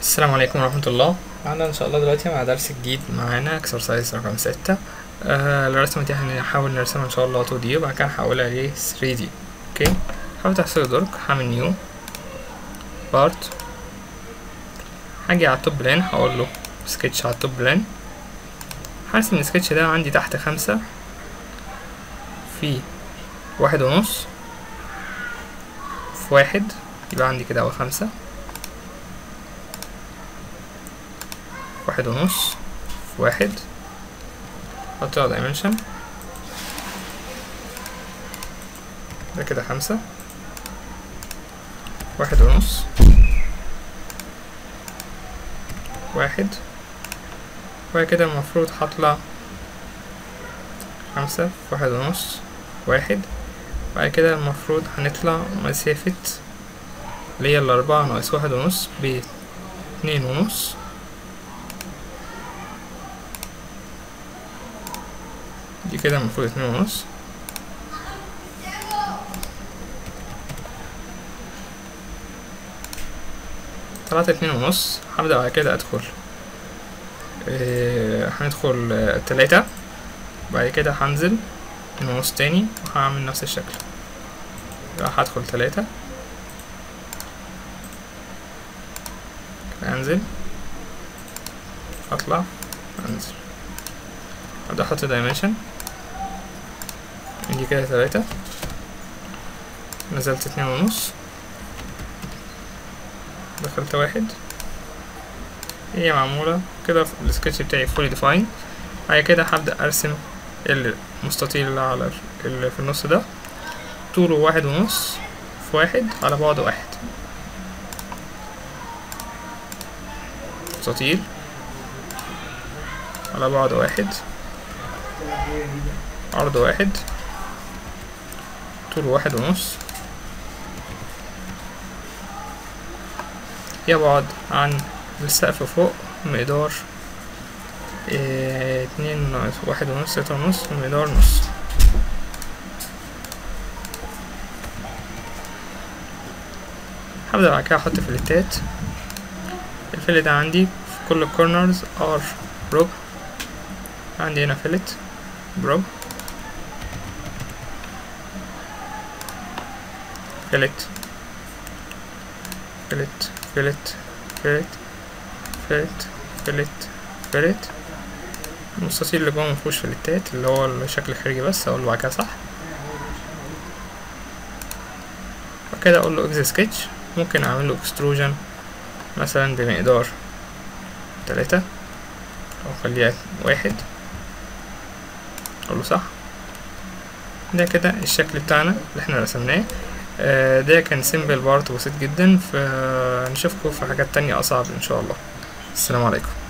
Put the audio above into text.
السلام عليكم ورحمة الله معنا إن شاء الله دلوقتي مع درس جديد معانا اكسرسايز رقم ستة آه الرسمة دي هنحاول نرسمها إن شاء الله 2 دي وبعد كده هنحولها ل 3 دي أوكي هفتح سيل درج هعمل نيو بارت هاجي على التوب بلان هقول له سكتش على التوب بلان هرسم السكتش ده عندي تحت خمسة في واحد ونص في واحد يبقى عندي كده أول خمسة واحد ونص في واحد حط له دايمنشن ده كده خمسة واحد ونص واحد وبعد كده المفروض هطلع خمسة في واحد ونص واحد بعد كده المفروض هنطلع مسافة اللي هي الأربعة ناقص واحد ونص باتنين ونص دي كده المفروض اتنين ونص طلعت اتنين ونص هبدأ بعد كده أدخل اه هندخل اه تلاتة بعد كده هنزل اتنين ونص تاني وهعمل نفس الشكل يبقى هدخل تلاتة كده أنزل أطلع أنزل أبدأ أحط دايمنشن دي كده تلاتة نزلت اتنين ونص دخلت واحد هي معمولة كده السكتش بتاعي فولي ديفاين بعد كده هبدأ أرسم المستطيل اللي على اللي في النص ده طوله واحد ونص في واحد على بعد واحد مستطيل على بعد واحد عرض واحد طول واحد ونص يبعد عن السقف فوق مقدار اه اتنين ناقص واحد ونص ستة ونص مقدار نص هبدأ بعد كده أحط فلتات الفلت ده عندي في كل الكورنرز ار ربع عندي هنا فلت بربع فلت فلت فلت فلت فلت فلت فلت المستطيل اللي جوه مفيهوش فلتات اللي هو الشكل الخارجي بس اقول له بعد كده صح وكده اقول له اكس سكتش ممكن اعمل له اكستروجن مثلا بمقدار تلاتة او خليها واحد اقول له صح ده كده الشكل بتاعنا اللي احنا رسمناه آه ده كان سيمبل بارت بسيط جدا فنشوفكم في حاجات تانية اصعب ان شاء الله السلام عليكم